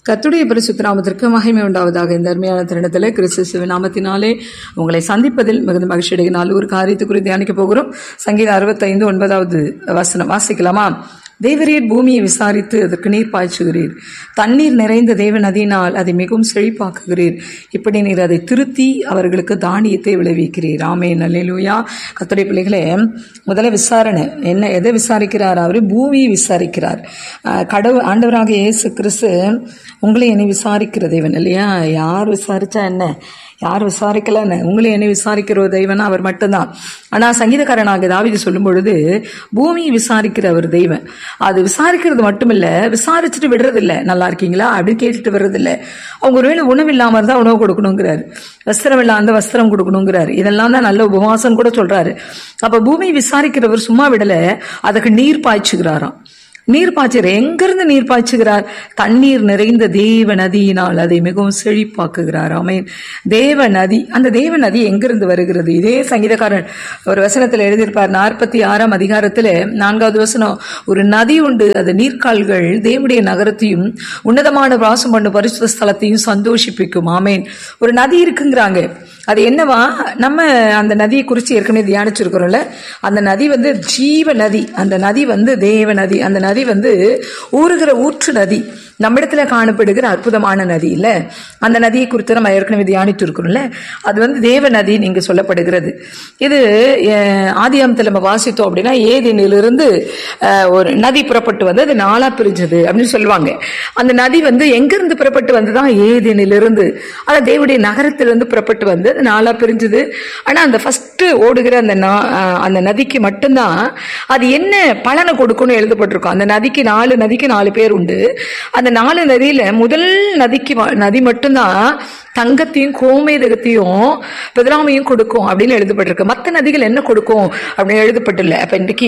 கத்துடைய பரிசுத்த நாமத்திற்கு மகிமை உண்டாவதாக இந்த அருமையான தருணத்தில் கிறிஸ்து நாமத்தினாலே உங்களை சந்திப்பதில் மிகுந்த மகிழ்ச்சி அடைகினால் ஒரு காரியத்தை குறித்து தியானிக்க போகிறோம் சங்கீதம் அறுபத்தைந்து ஒன்பதாவது வசனம் வாசிக்கலாமா தேவரீர் பூமியை விசாரித்து அதற்கு நீர் பாய்ச்சுகிறீர் தண்ணீர் நிறைந்த தேவ நதியினால் அதை மிகவும் செழிப்பாக்குகிறீர் இப்படி நீர் அதை திருத்தி அவர்களுக்கு தானியத்தை விளைவிக்கிறீர் ஆமே நல்லேலூயா கத்துடைய பிள்ளைகளே முதல்ல விசாரணை என்ன எதை விசாரிக்கிறார் அவர் பூமியை விசாரிக்கிறார் அஹ் கடவுள் ஆண்டவராக இயேசு கிறிஸ்து உங்களை என்னை விசாரிக்கிற தேவன் இல்லையா யார் விசாரிச்சா என்ன யார் விசாரிக்கலன்னு உங்களை என்னை விசாரிக்கிற ஒரு தெய்வன் அவர் மட்டும்தான் ஆனா சங்கீதக்காரனாக தாவிது சொல்லும் பொழுது பூமியை விசாரிக்கிற ஒரு தெய்வன் அது விசாரிக்கிறது மட்டுமில்ல விசாரிச்சுட்டு விடுறது இல்ல நல்லா இருக்கீங்களா அப்படின்னு கேட்டுட்டு வர்றது இல்ல அவங்க ஒருவேளை உணவு இல்லாம இருந்தா உணவு கொடுக்கணுங்கிறாரு வஸ்திரம் இல்லாம வஸ்திரம் கொடுக்கணுங்கிறாரு இதெல்லாம் தான் நல்ல உபவாசம் கூட சொல்றாரு அப்ப பூமியை விசாரிக்கிறவர் சும்மா விடல அதுக்கு நீர் பாய்ச்சுகிறாராம் நீர் பாய்ச்சுகிற எங்கிருந்து நீர் பாய்ச்சுகிறார் தண்ணீர் நிறைந்த தேவ நதியினால் அதை மிகவும் செழிப்பாக்குகிறார் ஆமேன் தேவ நதி அந்த தேவ நதி எங்கிருந்து வருகிறது இதே சங்கீதக்காரன் ஒரு வசனத்தில் எழுதியிருப்பார் நாற்பத்தி ஆறாம் அதிகாரத்தில் நான்காவது வசனம் ஒரு நதி உண்டு அது நீர்க்கால்கள் தேவனுடைய நகரத்தையும் உன்னதமான வாசம் பண்ண பரிசுத்த ஸ்தலத்தையும் சந்தோஷிப்பிக்கும் ஆமேன் ஒரு நதி இருக்குங்கிறாங்க அது என்னவா நம்ம அந்த நதியை குறித்து ஏற்கனவே தியானிச்சிருக்கிறோம்ல அந்த நதி வந்து ஜீவ நதி அந்த நதி வந்து தேவ நதி அந்த நதி வந்து ஊறுகிற ஊற்று நதி நம்மிடத்துல காணப்படுகிற அற்புதமான நதி இல்ல அந்த நதியை குறித்து நம்ம ஏற்கனவே தியானித்து இருக்கிறோம்ல அது வந்து தேவ நதி நீங்க சொல்லப்படுகிறது இது ஆதியாமத்தில் நம்ம வாசித்தோம் அப்படின்னா ஏதினிலிருந்து ஒரு நதி புறப்பட்டு வந்து அது நாளா பிரிஞ்சது அப்படின்னு சொல்லுவாங்க அந்த நதி வந்து எங்கிருந்து புறப்பட்டு வந்ததான் ஏதினிலிருந்து அதாவது தேவடைய நகரத்திலிருந்து புறப்பட்டு வந்து அது நாளா பிரிஞ்சது ஆனா அந்த ஃபர்ஸ்ட் ஓடுகிற அந்த அந்த நதிக்கு மட்டும்தான் அது என்ன பலனை கொடுக்கும்னு எழுதப்பட்டிருக்கும் அந்த நதிக்கு நாலு நதிக்கு நாலு பேர் உண்டு அந்த நாலு நதியில முதல் நதிக்கு நதி மட்டும்தான் தங்கத்தையும் கோமேதகத்தையும் பிதராமையும் கொடுக்கும் அப்படின்னு எழுதப்பட்டிருக்கு மற்ற நதிகள் என்ன கொடுக்கும் அப்படின்னு எழுதப்பட்டில்ல அப்ப இன்றைக்கு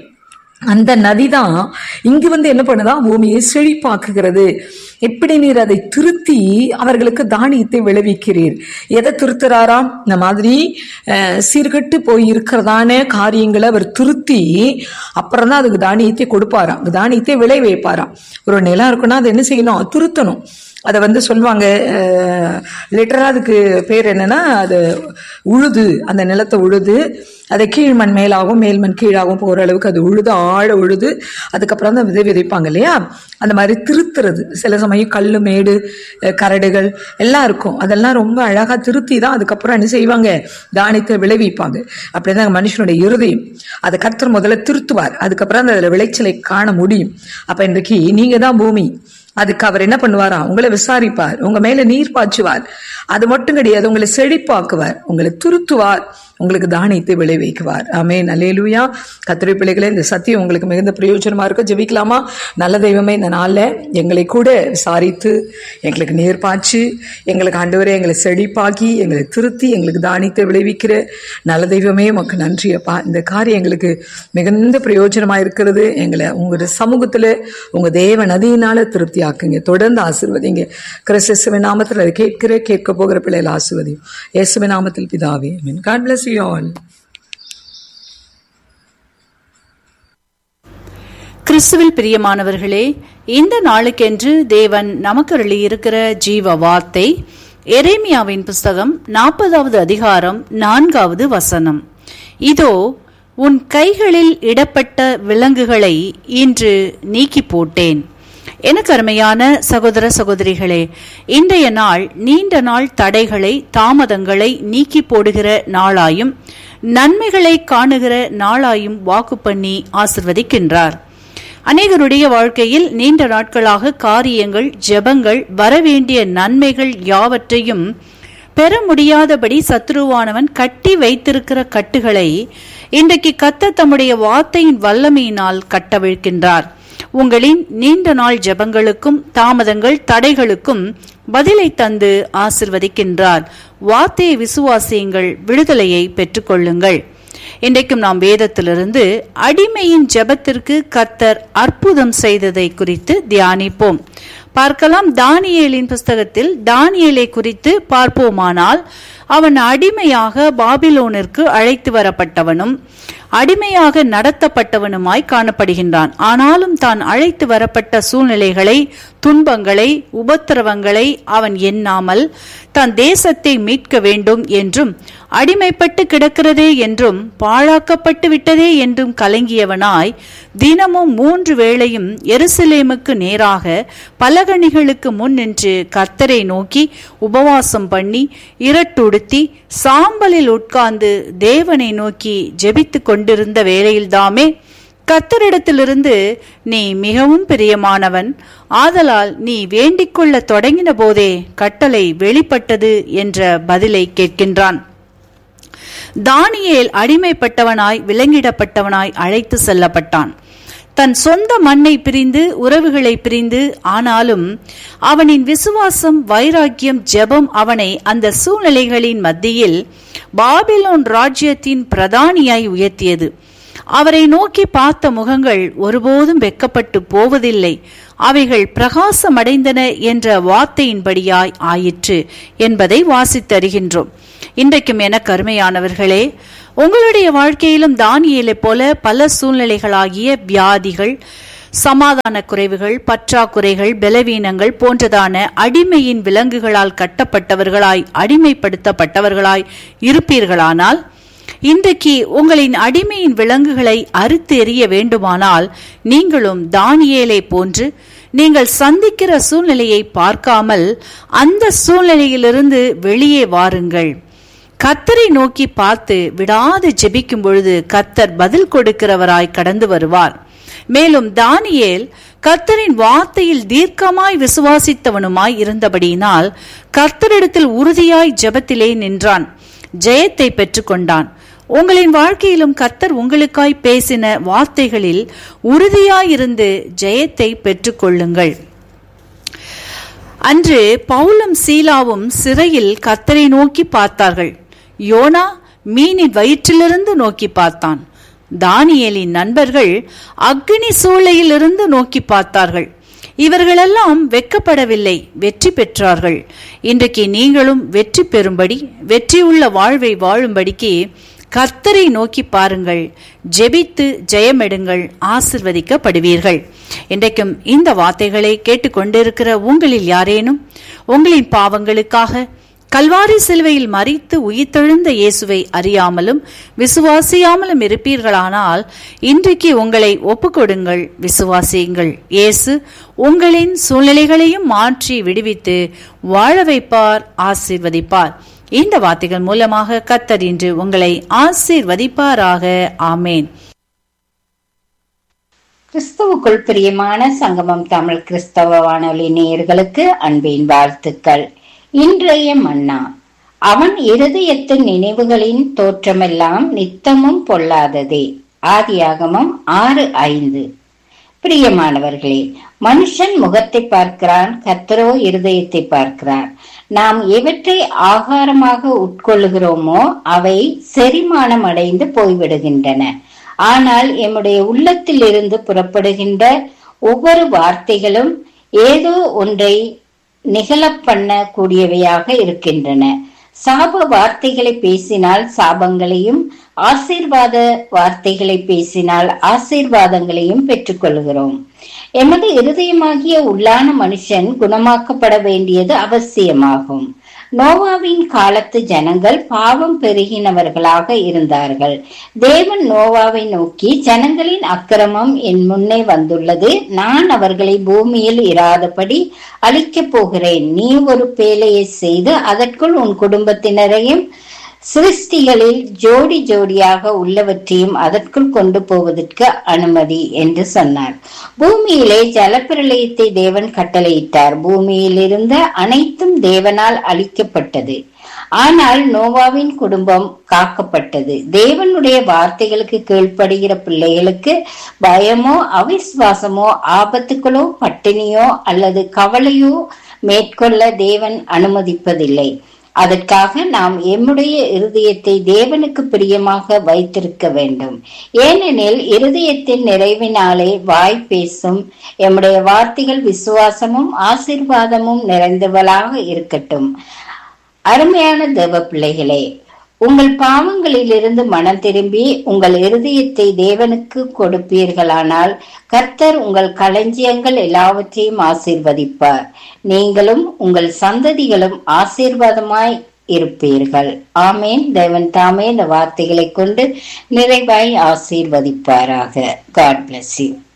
அந்த நதி தான் இங்கு வந்து என்ன பண்ணுதா பூமியை செழிப்பாக்குகிறது எப்படி நீர் அதை திருத்தி அவர்களுக்கு தானியத்தை விளைவிக்கிறீர் எதை திருத்துறாராம் இந்த மாதிரி சீர்கட்டு போய் இருக்கிறதான காரியங்களை அவர் திருத்தி அப்புறம் தான் அதுக்கு தானியத்தை கொடுப்பாராம் தானியத்தை விளை வைப்பாராம் ஒரு நிலம் இருக்குன்னா அது என்ன செய்யணும் திருத்தணும் அதை வந்து சொல்லுவாங்க லிட்டரா அதுக்கு பேர் என்னன்னா அது உழுது அந்த நிலத்தை உழுது அதை கீழ்மண் மேலாகவும் மேல்மண் கீழாகவும் போகிற அளவுக்கு அது உழுது ஆழ உழுது அதுக்கப்புறம் தான் விதை விதைப்பாங்க இல்லையா அந்த மாதிரி திருத்துறது சில சமயம் கல் மேடு கரடுகள் எல்லாம் இருக்கும் அதெல்லாம் ரொம்ப அழகாக திருத்தி தான் அதுக்கப்புறம் என்ன செய்வாங்க தானியத்தை விளைவிப்பாங்க அப்படிதான் மனுஷனுடைய இருதயம் அதை கர்த்தர் முதல்ல திருத்துவார் அதுக்கப்புறம் அந்த விளைச்சலை காண முடியும் அப்ப இன்றைக்கு நீங்க தான் பூமி அதுக்கு அவர் என்ன பண்ணுவாரா உங்களை விசாரிப்பார் உங்க மேல நீர் பாய்ச்சுவார் அது மட்டும் கிடையாது உங்களை செழிப்பாக்குவார் உங்களை துருத்துவார் உங்களுக்கு தானியத்தை விளைவிக்குவார் ஆமே நல்லேலுயா கத்திரை பிள்ளைகளே இந்த சத்தியம் உங்களுக்கு மிகுந்த பிரயோஜனமா இருக்கும் ஜெபிக்கலாமா நல்ல தெய்வமே இந்த நாளில் எங்களை கூட விசாரித்து எங்களுக்கு நீர் பாய்ச்சி எங்களுக்கு ஆண்டவரே எங்களை செழிப்பாக்கி எங்களை திருத்தி எங்களுக்கு தானியத்தை விளைவிக்கிற நல்ல தெய்வமே உமக்கு நன்றி அப்பா இந்த காரியம் எங்களுக்கு மிகுந்த பிரயோஜனமா இருக்கிறது எங்களை உங்களுடைய சமூகத்துல உங்க தேவ நதியினால திருப்தி ஆக்குங்க தொடர்ந்து ஆசிர்வதிங்க கிறிஸ்துவின் நாமத்தில் அதை கேட்கிற கேட்க போகிற பிள்ளைகள் ஆசிர்வதியும் இயேசுவின் நாமத்தில் பிதாவே மீன் காட் பிளஸ் யூ ஆல் கிறிஸ்துவில் பிரியமானவர்களே இந்த நாளுக்கென்று தேவன் நமக்கு இருக்கிற ஜீவ வார்த்தை எரேமியாவின் புஸ்தகம் நாற்பதாவது அதிகாரம் நான்காவது வசனம் இதோ உன் கைகளில் இடப்பட்ட விலங்குகளை இன்று நீக்கி போட்டேன் எனக்கு அருமையான சகோதர சகோதரிகளே இன்றைய நாள் நீண்ட நாள் தடைகளை தாமதங்களை நீக்கி போடுகிற நாளாயும் நன்மைகளை காணுகிற நாளாயும் வாக்கு பண்ணி ஆசிர்வதிக்கின்றார் அநேகருடைய வாழ்க்கையில் நீண்ட நாட்களாக காரியங்கள் ஜெபங்கள் வரவேண்டிய நன்மைகள் யாவற்றையும் பெற முடியாதபடி சத்ருவானவன் கட்டி வைத்திருக்கிற கட்டுகளை இன்றைக்கு கத்த தம்முடைய வார்த்தையின் வல்லமையினால் கட்டவிழ்க்கின்றார் உங்களின் நீண்ட நாள் ஜெபங்களுக்கும் தாமதங்கள் தடைகளுக்கும் பதிலை தந்து ஆசிர்வதிக்கின்றார் வார்த்தையை விசுவாசியுங்கள் விடுதலையை பெற்றுக்கொள்ளுங்கள் இன்றைக்கும் நாம் வேதத்திலிருந்து அடிமையின் ஜெபத்திற்கு கர்த்தர் அற்புதம் செய்ததை குறித்து தியானிப்போம் பார்க்கலாம் தானியேலின் புஸ்தகத்தில் தானியேலை குறித்து பார்ப்போமானால் அவன் அடிமையாக பாபிலோனிற்கு அழைத்து வரப்பட்டவனும் அடிமையாக நடத்தப்பட்டவனுமாய் காணப்படுகின்றான் ஆனாலும் தான் அழைத்து வரப்பட்ட சூழ்நிலைகளை துன்பங்களை உபத்திரவங்களை அவன் எண்ணாமல் தன் தேசத்தை மீட்க வேண்டும் என்றும் அடிமைப்பட்டு கிடக்கிறதே என்றும் பாழாக்கப்பட்டு விட்டதே என்றும் கலங்கியவனாய் தினமும் மூன்று வேளையும் எருசலேமுக்கு நேராக பலகணிகளுக்கு முன் நின்று கர்த்தரை நோக்கி உபவாசம் பண்ணி இரட்டுடுத்தி சாம்பலில் உட்கார்ந்து தேவனை நோக்கி ஜெபித்துக் கொண்டிருந்த வேளையில்தாமே கத்தரிடத்திலிருந்து நீ மிகவும் பிரியமானவன் ஆதலால் நீ வேண்டிக் கொள்ள தொடங்கின போதே கட்டளை வெளிப்பட்டது என்ற பதிலை கேட்கின்றான் தானியேல் அடிமைப்பட்டவனாய் விலங்கிடப்பட்டவனாய் அழைத்து செல்லப்பட்டான் தன் சொந்த மண்ணை பிரிந்து உறவுகளை பிரிந்து ஆனாலும் அவனின் விசுவாசம் வைராக்கியம் ஜெபம் அவனை அந்த சூழ்நிலைகளின் மத்தியில் பாபிலோன் ராஜ்யத்தின் பிரதானியாய் உயர்த்தியது அவரை நோக்கி பார்த்த முகங்கள் ஒருபோதும் வெக்கப்பட்டு போவதில்லை அவைகள் பிரகாசமடைந்தன என்ற வார்த்தையின்படியாய் ஆயிற்று என்பதை வாசித்தருகின்றோம் இன்றைக்கும் என கருமையானவர்களே உங்களுடைய வாழ்க்கையிலும் தானியலை போல பல சூழ்நிலைகளாகிய வியாதிகள் சமாதான குறைவுகள் பற்றாக்குறைகள் பலவீனங்கள் போன்றதான அடிமையின் விலங்குகளால் கட்டப்பட்டவர்களாய் அடிமைப்படுத்தப்பட்டவர்களாய் இருப்பீர்களானால் இன்றைக்கு உங்களின் அடிமையின் விலங்குகளை அறுத்து எறிய வேண்டுமானால் நீங்களும் தானியேலை போன்று நீங்கள் சந்திக்கிற சூழ்நிலையை பார்க்காமல் அந்த சூழ்நிலையிலிருந்து வெளியே வாருங்கள் கத்தரை நோக்கி பார்த்து விடாது ஜெபிக்கும் பொழுது கத்தர் பதில் கொடுக்கிறவராய் கடந்து வருவார் மேலும் தானியேல் கர்த்தரின் வார்த்தையில் தீர்க்கமாய் விசுவாசித்தவனுமாய் இருந்தபடியினால் கர்த்தரிடத்தில் உறுதியாய் ஜெபத்திலே நின்றான் ஜெயத்தை பெற்றுக்கொண்டான் உங்களின் வாழ்க்கையிலும் கர்த்தர் உங்களுக்காய் பேசின வார்த்தைகளில் உறுதியாயிருந்து ஜெயத்தை பெற்றுக்கொள்ளுங்கள் அன்று பவுலும் சீலாவும் சிறையில் கர்த்தரை நோக்கி பார்த்தார்கள் யோனா மீனின் வயிற்றிலிருந்து நோக்கி பார்த்தான் தானியேலின் நண்பர்கள் அக்னி சூளையிலிருந்து நோக்கி பார்த்தார்கள் இவர்களெல்லாம் வெக்கப்படவில்லை வெற்றி பெற்றார்கள் இன்றைக்கு நீங்களும் வெற்றி பெறும்படி வெற்றியுள்ள வாழ்வை வாழும்படிக்கு கர்த்தரை நோக்கி பாருங்கள் ஜெபித்து ஜெயமெடுங்கள் ஆசிர்வதிக்கப்படுவீர்கள் இன்றைக்கும் இந்த வார்த்தைகளை கேட்டுக்கொண்டிருக்கிற உங்களில் யாரேனும் உங்களின் பாவங்களுக்காக கல்வாரி சிலுவையில் மறித்து உயிர்த்தெழுந்த இயேசுவை அறியாமலும் விசுவாசியாமலும் இருப்பீர்களானால் இன்றைக்கு உங்களை ஒப்புக்கொடுங்கள் விசுவாசியுங்கள் இயேசு உங்களின் சூழ்நிலைகளையும் மாற்றி விடுவித்து வாழ வைப்பார் ஆசீர்வதிப்பார் இந்த வார்த்தைகள் மூலமாக கத்தர் இன்று உங்களை ஆசீர்வதிப்பாராக ஆமேன் கிறிஸ்துவுக்குள் பிரியமான சங்கமம் தமிழ் கிறிஸ்தவ வானொலி நேயர்களுக்கு அன்பின் வாழ்த்துக்கள் இன்றைய மன்னா அவன் இருதயத்தின் நினைவுகளின் தோற்றமெல்லாம் நித்தமும் பொல்லாததே ஆதியாகமம் ஆறு ஐந்து பிரியமானவர்களே மனுஷன் முகத்தை பார்க்கிறான் கத்தரோ இருதயத்தை பார்க்கிறார் நாம் எவற்றை ஆகாரமாக உட்கொள்ளுகிறோமோ அவை செரிமானம் அடைந்து போய்விடுகின்றன ஆனால் எம்முடைய உள்ளத்தில் இருந்து புறப்படுகின்ற ஒவ்வொரு வார்த்தைகளும் ஏதோ ஒன்றை நிகழ பண்ண கூடியவையாக இருக்கின்றன சாப வார்த்தைகளை பேசினால் சாபங்களையும் ஆசீர்வாத வார்த்தைகளை பேசினால் ஆசீர்வாதங்களையும் பெற்றுக்கொள்கிறோம் எமது இருதயமாகிய உள்ளான மனுஷன் குணமாக்கப்பட வேண்டியது அவசியமாகும் நோவாவின் காலத்து ஜனங்கள் பாவம் பெருகினவர்களாக இருந்தார்கள் தேவன் நோவாவை நோக்கி ஜனங்களின் அக்கிரமம் என் முன்னே வந்துள்ளது நான் அவர்களை பூமியில் இராதபடி அழிக்கப் போகிறேன் நீ ஒரு பேலையை செய்து அதற்குள் உன் குடும்பத்தினரையும் சிருஷ்டிகளில் ஜோடி ஜோடியாக உள்ளவற்றையும் அதற்குள் கொண்டு போவதற்கு அனுமதி என்று சொன்னார் பூமியிலே ஜலப்பிரளயத்தை தேவன் கட்டளையிட்டார் பூமியில் இருந்த அனைத்தும் தேவனால் அழிக்கப்பட்டது ஆனால் நோவாவின் குடும்பம் காக்கப்பட்டது தேவனுடைய வார்த்தைகளுக்கு கீழ்ப்படுகிற பிள்ளைகளுக்கு பயமோ அவிசுவாசமோ ஆபத்துக்களோ பட்டினியோ அல்லது கவலையோ மேற்கொள்ள தேவன் அனுமதிப்பதில்லை அதற்காக நாம் எம்முடைய இருதயத்தை தேவனுக்கு பிரியமாக வைத்திருக்க வேண்டும் ஏனெனில் இருதயத்தின் நிறைவினாலே வாய் பேசும் எம்முடைய வார்த்தைகள் விசுவாசமும் ஆசிர்வாதமும் நிறைந்தவளாக இருக்கட்டும் அருமையான தேவ பிள்ளைகளே உங்கள் பாவங்களிலிருந்து மனம் திரும்பி உங்கள் இருதயத்தை தேவனுக்கு கொடுப்பீர்களானால் கர்த்தர் உங்கள் களஞ்சியங்கள் எல்லாவற்றையும் ஆசீர்வதிப்பார் நீங்களும் உங்கள் சந்ததிகளும் ஆசீர்வாதமாய் இருப்பீர்கள் ஆமேன் தேவன் தாமே இந்த வார்த்தைகளை கொண்டு நிறைவாய் ஆசீர்வதிப்பாராக காட் பிளஸ் யூ